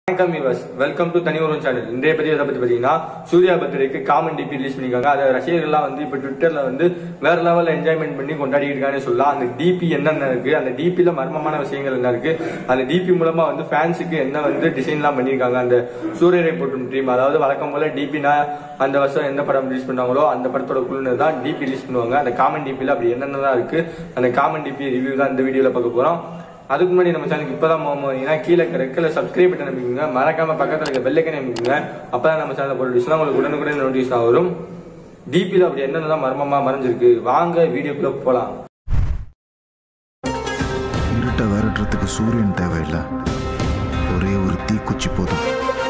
வணக்கம் விவஸ் welcome to தனி ஒருவன் சேனல் இன்றைய பதிவு எதை பத்தி பாத்தீங்கன்னா சூர்யா பர்த்டேக்கு காமன் டிபி ரிலீஸ் பண்ணிருக்காங்க அதை ரசிகர்கள்லாம் வந்து இப்ப ட்விட்டர்ல வந்து வேற லெவல்ல என்ஜாய்மெண்ட் பண்ணி கொண்டாடிட்டு இருக்காங்கன்னு சொல்லலாம் அந்த டிபி என்னென்ன இருக்கு அந்த டிபில மர்மமான விஷயங்கள் என்ன இருக்கு அந்த டிபி மூலமா வந்து ஃபேன்ஸுக்கு என்ன வந்து டிசைன்லாம் பண்ணிருக்காங்க அந்த சூரியரை போட்டும் டீம் அதாவது வழக்கம் போல டிபினா அந்த வருஷம் எந்த படம் ரிலீஸ் பண்ணாங்களோ அந்த படத்தோட குழுனர் தான் டிபி ரிலீஸ் பண்ணுவாங்க அந்த காமன் டிபில அப்படி என்னென்னலாம் இருக்கு அந்த காமன் டிபி ரிவ்யூ தான் இந்த வீடியோல பார்க்க போறோம் அதுக்கு முன்னாடி நம்ம சேனலுக்கு இப்பதான் போகும்போது கீழே ரெக்கல சப்ஸ்கிரைப் பண்ணி நம்பிக்கோங்க மறக்காம பக்கத்துல இருக்க பெல்லைக்கனை நம்பிக்கோங்க அப்பதான் நம்ம சேனல் போட்டு விஷயம் உங்களுக்கு உடனுக்குடன் நோட்டீஸ் வரும் டிபியில் அப்படி என்னென்னலாம் மர்மமா மறைஞ்சிருக்கு வாங்க வீடியோக்குள்ள போலாம் இருட்டை விரட்டுறதுக்கு சூரியன் தேவையில்லை ஒரே ஒரு தீக்குச்சி போதும்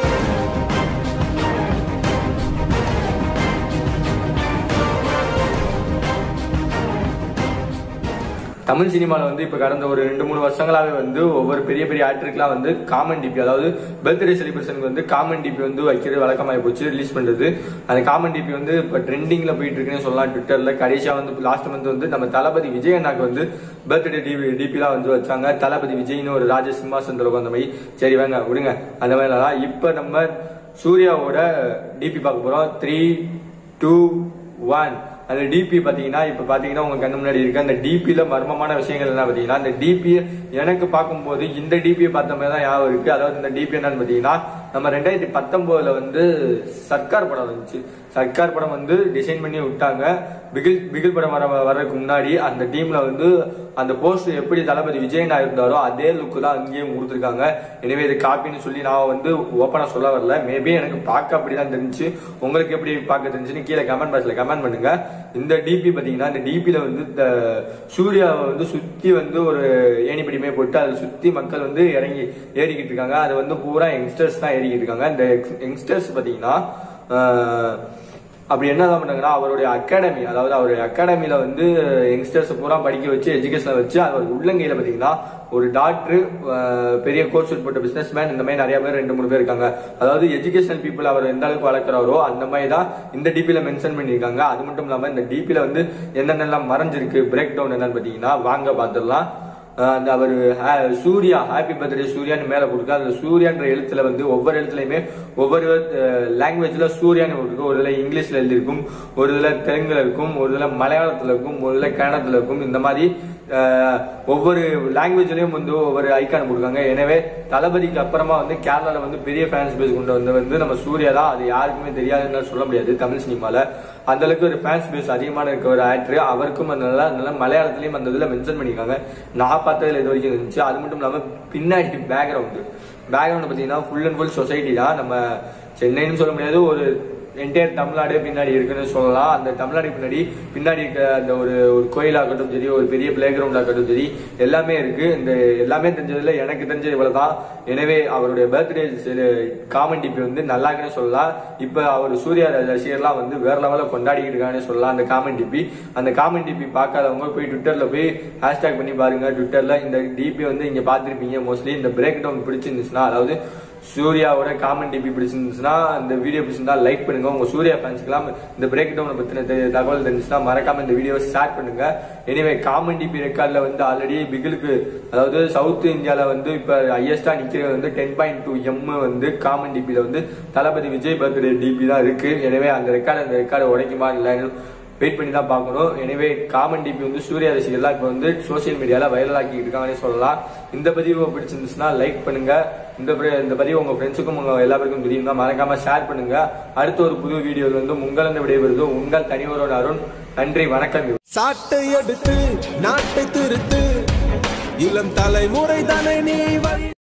தமிழ் சினிமால வந்து இப்ப கடந்த ஒரு ரெண்டு மூணு வருஷங்களாவே வந்து ஒவ்வொரு பெரிய பெரிய ஆக்டருக்குலாம் வந்து காமன் டிபி அதாவது பர்த்டே செலிப்ரேஷனுக்கு வந்து காமன் டிபி வந்து வைக்கிறது வழக்கமாகி போச்சு ரிலீஸ் பண்றது அந்த காமன் டிபி வந்து இப்ப ட்ரெண்டிங்ல போயிட்டு இருக்குன்னு சொல்லலாம் ட்விட்டர்ல கடைசியா வந்து லாஸ்ட் மந்த் வந்து நம்ம தளபதி விஜய் அண்ணாக்கு வந்து பர்த்டே டிபி டிபிலாம் வந்து வச்சாங்க தளபதி விஜய்னு ஒரு ராஜ சிம்மாசனத்தில் உட்காந்த மாதிரி சரி வாங்க விடுங்க அந்த மாதிரிலாம் இப்ப நம்ம சூர்யாவோட டிபி பார்க்க போறோம் த்ரீ டூ ஒன் அந்த டிபி பாத்தீங்கன்னா இப்ப பாத்தீங்கன்னா உங்க கண்ணு முன்னாடி இருக்க அந்த டிபில மர்மமான விஷயங்கள் என்ன பாத்தீங்கன்னா அந்த டிபி எனக்கு பார்க்கும்போது இந்த டிபியை பார்த்த மாதிரி தான் ஞாபகம் இருக்கு அதாவது இந்த டிபி என்னன்னு பாத்தீங்கன்னா நம்ம ரெண்டாயிரத்தி பத்தொன்பதுல வந்து சர்க்கார் படம் வந்துச்சு சர்க்கார் படம் வந்து டிசைன் பண்ணி விட்டாங்க பிகில் பிகில் படம் வர வர்றதுக்கு முன்னாடி அந்த டீம்ல வந்து அந்த போஸ்ட் எப்படி தளபதி விஜயனா இருந்தாரோ அதே லுக் தான் அங்கேயும் கொடுத்துருக்காங்க எனவே இது காப்பின்னு சொல்லி நான் வந்து ஓப்பனா சொல்ல வரல மேபி எனக்கு பார்க்க அப்படிதான் தெரிஞ்சு உங்களுக்கு எப்படி பார்க்க தெரிஞ்சுன்னு கீழே கமெண்ட் பாக்ஸ்ல கமெண்ட் பண்ணுங்க இந்த டிபி பாத்தீங்கன்னா இந்த டிபில வந்து இந்த சூர்யாவை வந்து சுத்தி வந்து ஒரு ஏணிப்படிமே போட்டு அதை சுத்தி மக்கள் வந்து இறங்கி ஏறிக்கிட்டு இருக்காங்க அது வந்து பூரா யங்ஸ்டர்ஸ் தான் ஏறிக்கிட்டு இருக்காங்க இந்த யங்ஸ்டர்ஸ் பாத்தீங்கன்னா ஆஹ், அப்படி என்னதான் பண்ணாங்கன்னா அவருடைய அகாடமி அதாவது அவருடைய அகாடமில வந்து யங்ஸ்டர்ஸ் பூரா படிக்க வச்சு எஜுகேஷன் வச்சு அவர் உள்ளங்கையில பாத்தீங்கன்னா ஒரு டாக்டர் பெரிய கோர்ஸ் போட்ட பிசினஸ் மேன் இந்த மாதிரி நிறைய பேர் ரெண்டு மூணு பேர் இருக்காங்க அதாவது எஜுகேஷனல் பீப்புள் அவர் எந்த அளவுக்கு வளர்க்குறாரோ அந்த மாதிரி தான் இந்த டிபில மென்ஷன் பண்ணியிருக்காங்க அது மட்டும் இல்லாம இந்த டிபில வந்து என்னென்னலாம் மறைஞ்சிருக்கு பிரேக் டவுன் என்னன்னு பாத்தீங்கன்னா வாங்க பார்த்துடலாம் அஹ் அந்த அவர் சூர்யா ஹாப்பி பர்த்டே சூர்யான்னு மேல போட்டுருக்கு அந்த சூர்யான்ற எழுத்துல வந்து ஒவ்வொரு எழுத்துலயுமே ஒவ்வொரு லாங்குவேஜ்ல சூர்யான்னு போட்டுருக்கு ஒரு இதுல இங்கிலீஷ்ல எழுதியிருக்கும் ஒரு இதுல தெலுங்குல இருக்கும் ஒரு இதுல மலையாளத்துல இருக்கும் ஒரு இதுல கன்னடத்துல இருக்கும் இந்த மாதிரி அஹ், ஒவ்வொரு லாங்குவேஜ்லயும் வந்து ஒவ்வொரு ஐக்கான் கொடுக்காங்க எனவே தளபதிக்கு அப்புறமா வந்து கேரளால வந்து பெரிய ஃபேன்ஸ் பேஸ் கொண்டு வந்து வந்து நம்ம சூர்யா தான் அது யாருக்குமே தெரியாதுன்னு சொல்ல முடியாது தமிழ் சினிமால அந்த அளவுக்கு ஒரு ஃபேன்ஸ் பேஸ் அதிகமான இருக்க ஒரு ஆக்டர் அவருக்கும் அந்த நல்லா நல்லா மலையாளத்திலயும் அந்த இதுல மென்ஷன் பண்ணிருக்காங்க நான் பார்த்ததுல இது வரைக்கும் இருந்துச்சு அது மட்டும் இல்லாம பின்னாடி பேக்ரவுண்டு பேக்ரவுண்ட் பாத்தீங்கன்னா ஃபுல் அண்ட் ஃபுல் சொசைட்டி தான் நம்ம சென்னைன்னு சொல்ல முடியாது ஒரு என்டையர் தமிழ்நாடு பின்னாடி இருக்குன்னு சொல்லலாம் அந்த தமிழ்நாடு பின்னாடி பின்னாடி இருக்க அந்த ஒரு ஒரு கோயிலாகட்டும் சரி ஒரு பெரிய பிளே கிரவுண்ட் ஆகட்டும் சரி எல்லாமே இருக்கு இந்த எல்லாமே தெரிஞ்சதுல எனக்கு தெரிஞ்சது இவ்வளவுதான் எனவே அவருடைய பர்த்டே காமன் டிபி வந்து நல்லா இருக்குன்னு சொல்லலாம் இப்ப அவர் சூர்யா ரசிகர்லாம் வந்து வேற லெவலில் கொண்டாடிக்கிட்டு இருக்காங்கன்னு சொல்லலாம் அந்த காமன் டிபி அந்த காமன் டிபி பார்க்காதவங்க போய் ட்விட்டர்ல போய் ஹேஷ்டாக் பண்ணி பாருங்க ட்விட்டர்ல இந்த டிபி வந்து இங்க பார்த்திருப்பீங்க மோஸ்ட்லி இந்த பிரேக் டவுன் பிடிச்சிருந்துச்சுன்னா அதாவது சூர்யாவோட காமன் டிபி பிடிச்சிருந்துச்சுன்னா இந்த வீடியோ பிடிச்சிருந்தா லைக் பண்ணுங்க உங்க சூர்யா ஃபேன்ஸ்க்குலாம் இந்த பிரேக் டவுனை பத்தின தெ- தகவல் தெரிஞ்சுச்சுன்னா மறக்காம இந்த வீடியோவை ஷேர் பண்ணுங்க எனிவே காமன் டிபி ரெக்கார்ட்ல வந்து ஆல்ரெடி பிகிலுக்கு அதாவது சவுத் இந்தியால வந்து இப்ப ஹையஸ்டா நிக்கிறது வந்து டென் பாயிண்ட் டூ எம் வந்து காமன் டிபில வந்து தளபதி விஜய் பர்த்டே டிபி தான் இருக்கு எனவே அந்த ரெக்கார்டு அந்த ரெக்கார்டை உடைக்குமா இல்லைன்னு வெயிட் பண்ணி தான் பார்க்கணும் எனவே காமன் டிபி வந்து சூர்யா ரசிகர்லாம் இப்போ வந்து சோஷியல் மீடியால வைரல் ஆக்கிட்டு இருக்காங்கன்னு சொல்லலாம் இந்த பதிவு பிடிச்சிருந்துச்சுன்னா லைக் பண்ணுங்க இந்த பதி- இந்த பதிவு உங்க ஃப்ரெண்ட்ஸுக்கும் உங்க எல்லாருக்கும் தெரியும் தான் மறக்காம ஷேர் பண்ணுங்க அடுத்த ஒரு புது வீடியோவில் வந்து உங்களிருந்து விடைபெறுது உங்கள் தனிவரோட அருண் நன்றி வணக்கம் சாட்டை எடுத்து நாட்டை திருத்து இளம் தலைமுறை தானே நீ வழி